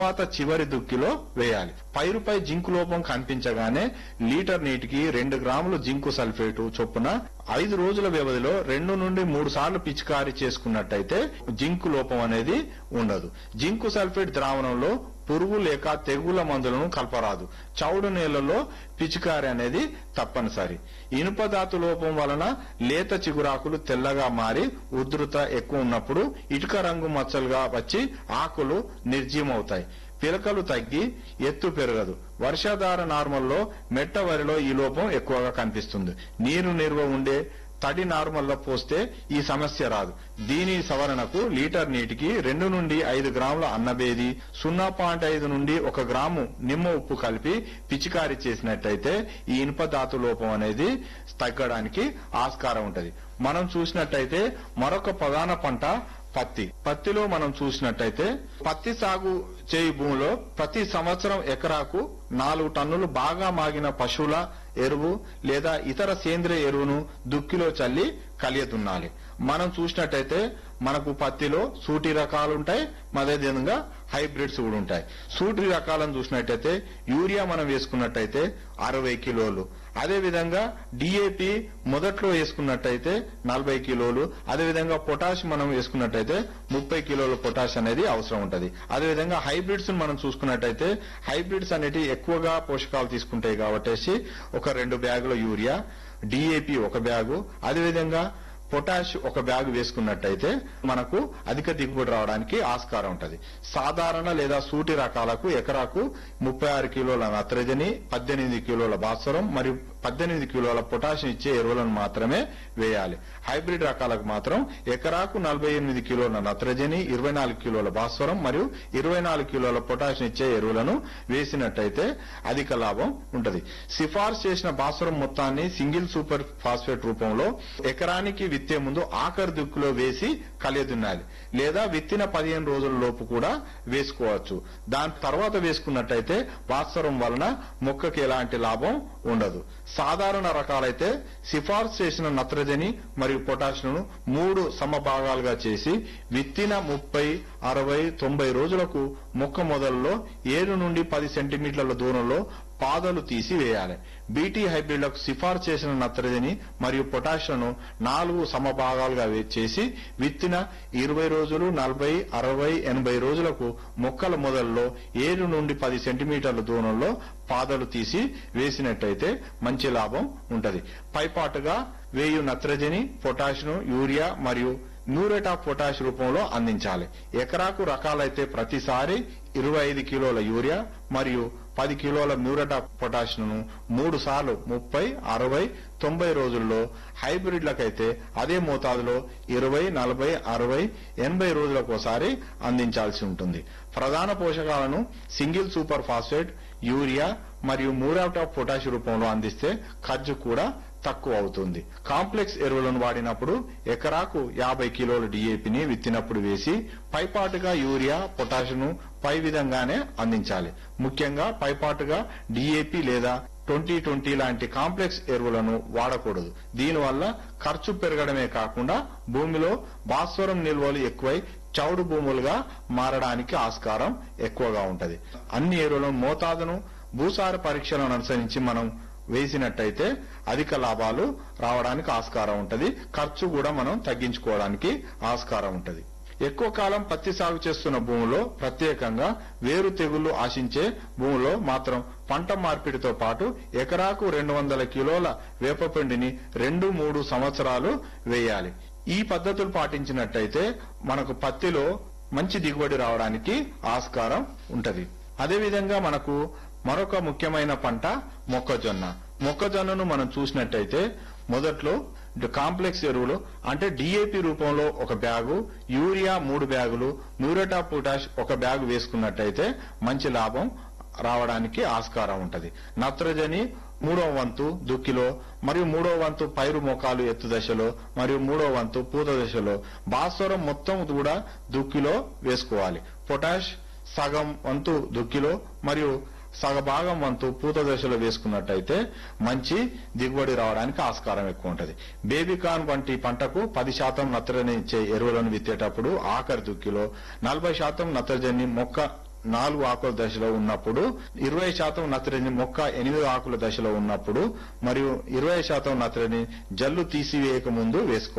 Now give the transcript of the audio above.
తర్వాత చివరి దుక్కిలో వేయాలి పైరుపై జింకు లోపం కనిపించగానే లీటర్ నీటికి రెండు గ్రాములు జింకు సల్ఫేటు చొప్పున ఐదు రోజుల వ్యవధిలో రెండు నుండి మూడు సార్లు పిచికారీ చేసుకున్నట్టయితే జింకు లోపం అనేది ఉండదు జింకు సల్ఫేట్ ద్రావణంలో పురుగు లేక తెగుల మందులను కలపరాదు చౌడు నేలలో పిచికారి అనేది తప్పనిసరి ఇనుప ధాతు లోపం వలన లేత చిగురాకులు తెల్లగా మారి ఉధృత ఎక్కువ ఉన్నప్పుడు ఇటుక రంగు మచ్చలుగా వచ్చి ఆకులు నిర్జీవమవుతాయి పిలకలు తగ్గి ఎత్తు పెరగదు వర్షాధార నార్మల్లో మెట్ట వరిలో ఈ లోపం ఎక్కువగా కనిపిస్తుంది నీరు నిల్వ ఉండే తడి నార్మల్లో పోస్తే ఈ సమస్య రాదు దీని సవరణకు లీటర్ నీటికి రెండు నుండి ఐదు గ్రాముల అన్నబేది సున్నా పాయింట్ ఐదు నుండి ఒక గ్రాము నిమ్మ ఉప్పు కలిపి పిచికారీ చేసినట్టయితే ఈ ఇనుప ధాతు లోపం అనేది తగ్గడానికి ఆస్కారం ఉంటది మనం చూసినట్టయితే మరొక ప్రధాన పంట పత్తి పత్తిలో మనం చూసినట్టయితే పత్తి సాగు చేయి భూమిలో ప్రతి సంవత్సరం ఎకరాకు నాలుగు టన్నులు బాగా మాగిన పశువుల ఎరువు లేదా ఇతర సేంద్రియ ఎరువును దుక్కిలో చల్లి కలియదున్నాలి మనం చూసినట్టయితే మనకు పత్తిలో సూటి రకాలు ఉంటాయి అదేవిధంగా హైబ్రిడ్స్ కూడా ఉంటాయి సూటి రకాలను చూసినట్టయితే యూరియా మనం వేసుకున్నట్టయితే అరవై కిలోలు అదే విధంగా డిఏపి మొదట్లో వేసుకున్నట్టయితే నలభై కిలోలు అదే విధంగా పొటాష్ మనం వేసుకున్నట్టయితే ముప్పై కిలోల పొటాష్ అనేది అవసరం ఉంటది అదే విధంగా హైబ్రిడ్స్ మనం చూసుకున్నట్టయితే హైబ్రిడ్స్ అనేటివి ఎక్కువగా పోషకాలు తీసుకుంటాయి కాబట్టి ఒక రెండు బ్యాగుల యూరియా డిఏపి ఒక బ్యాగు అదే విధంగా పొటాష్ ఒక బ్యాగ్ వేసుకున్నట్టయితే మనకు అధిక దిగుబడి రావడానికి ఆస్కారం ఉంటది సాధారణ లేదా సూటి రకాలకు ఎకరాకు ముప్పై ఆరు కిలోల నత్రజని పద్దెనిమిది కిలోల భాస్వరం మరియు పద్దెనిమిది కిలోల పొటాషియం ఇచ్చే ఎరువులను మాత్రమే వేయాలి హైబ్రిడ్ రకాలకు మాత్రం ఎకరాకు నలభై ఎనిమిది కిలోల నత్రజని ఇరవై నాలుగు కిలోల భాస్వరం మరియు ఇరవై నాలుగు కిలోల పొటాషియం ఇచ్చే ఎరువులను వేసినట్టయితే అధిక లాభం ఉంటది సిఫార్సు చేసిన భాస్వరం మొత్తాన్ని సింగిల్ సూపర్ ఫాస్ఫేట్ రూపంలో ఎకరానికి విత్తే ముందు ఆఖరి దిక్కులో వేసి కలియదున్నాలి లేదా విత్తిన పదిహేను రోజుల లోపు కూడా వేసుకోవచ్చు దాని తర్వాత వేసుకున్నట్టయితే భాస్వరం వలన మొక్కకి ఎలాంటి లాభం ఉండదు సాధారణ రకాలైతే సిఫార్సు చేసిన నత్రజని మరియు పొటాషియంను మూడు సమభాగాలుగా చేసి విత్తిన ముప్పై అరవై తొంభై రోజులకు మొక్క మొదల్లో ఏడు నుండి పది సెంటీమీటర్ల దూరంలో పాదలు తీసి వేయాలి బీటీ హైబ్రిడ్లకు సిఫార్సు చేసిన నత్రజని మరియు పొటాషియంను నాలుగు సమభాగాలుగా వే- చేసి విత్తిన ఇరవై రోజులు నలభై అరవై ఎనభై రోజులకు మొక్కల మొదల్లో ఏడు నుండి పది సెంటీమీటర్ల దూరంలో పాదలు తీసి వేసినట్టయితే మంచి లాభం ఉంటది పైపాటుగా వేయు నత్రజని పొటాషియం యూరియా మరియు మ్యూరేట్ ఆఫ్ పొటాష్ రూపంలో అందించాలి ఎకరాకు రకాలైతే ప్రతిసారి ఇరవై ఐదు కిలోల యూరియా మరియు పది కిలోల మ్యూరేట్ ఆఫ్ పొటాషియంను మూడు సార్లు ముప్పై అరవై తొంభై రోజుల్లో హైబ్రిడ్లకైతే అదే మోతాదులో ఇరవై నలభై అరవై ఎనభై రోజులకు ఒకసారి అందించాల్సి ఉంటుంది ప్రధాన పోషకాలను సింగిల్ సూపర్ ఫాస్ఫేట్ యూరియా మరియు మ్యూరేట్ ఆఫ్ పొటాష్ రూపంలో అందిస్తే ఖర్చు కూడా తక్కువ అవుతుంది కాంప్లెక్స్ ఎరువులను వాడినప్పుడు ఎకరాకు యాభై కిలోల డిఏపిని విత్తినప్పుడు వేసి పైపాటుగా యూరియా పొటాషియం పై విధంగానే అందించాలి ముఖ్యంగా పైపాటుగా డిఏపి లేదా ట్వంటీ ట్వంటీ లాంటి కాంప్లెక్స్ ఎరువులను వాడకూడదు దీనివల్ల ఖర్చు పెరగడమే కాకుండా భూమిలో భాస్వరం నిల్వలు ఎక్కువై చౌడు భూములుగా మారడానికి ఆస్కారం ఎక్కువగా ఉంటది అన్ని ఎరువుల మోతాదును భూసార పరీక్షలను అనుసరించి మనం వేసినట్టయితే అధిక లాభాలు రావడానికి ఆస్కారం ఉంటది ఖర్చు కూడా మనం తగ్గించుకోవడానికి ఆస్కారం ఉంటది ఎక్కువ కాలం పత్తి సాగు చేస్తున్న భూమిలో ప్రత్యేకంగా వేరు తెగుళ్లు ఆశించే భూమిలో మాత్రం పంట మార్పిడితో పాటు ఎకరాకు రెండు వందల కిలోల వేపపిండిని రెండు మూడు సంవత్సరాలు వేయాలి ఈ పద్ధతులు పాటించినట్టయితే మనకు పత్తిలో మంచి దిగుబడి రావడానికి ఆస్కారం ఉంటది అదేవిధంగా మనకు మరొక ముఖ్యమైన పంట మొక్కజొన్న మొక్కజొన్నను మనం చూసినట్టయితే మొదట్లో డి- కాంప్లెక్స్ ఎరువులు అంటే డిఏపి రూపంలో ఒక బ్యాగు యూరియా మూడు బ్యాగులు మ్యూరేటా పొటాష్ ఒక బ్యాగు వేసుకున్నట్టయితే మంచి లాభం రావడానికి ఆస్కారం ఉంటది నత్రజని మూడో వంతు దుక్కిలో మరియు మూడో వంతు పైరు మొఖాలు ఎత్తు దశలో మరియు మూడో వంతు పూత దశలో భాస్వరం మొత్తం కూడా దుక్కిలో వేసుకోవాలి పొటాష్ సగం వంతు దుక్కిలో మరియు సగభాగం వంతు పూత దశలో వేసుకున్నట్టయితే మంచి దిగుబడి రావడానికి ఆస్కారం ఎక్కువ ఉంటది బేబీకాన్ వంటి పంటకు పది శాతం నత్రజని ఇచ్చే ఎరువులను విత్తేటప్పుడు ఆఖరి దుక్కిలో నలభై శాతం నత్రజని మొక్క నాలుగు ఆకుల దశలో ఉన్నప్పుడు ఇరవై శాతం నత్రజని మొక్క ఎనిమిది ఆకుల దశలో ఉన్నప్పుడు మరియు ఇరవై శాతం నత్రజని జల్లు తీసివేయక ముందు వేసుకోవాలి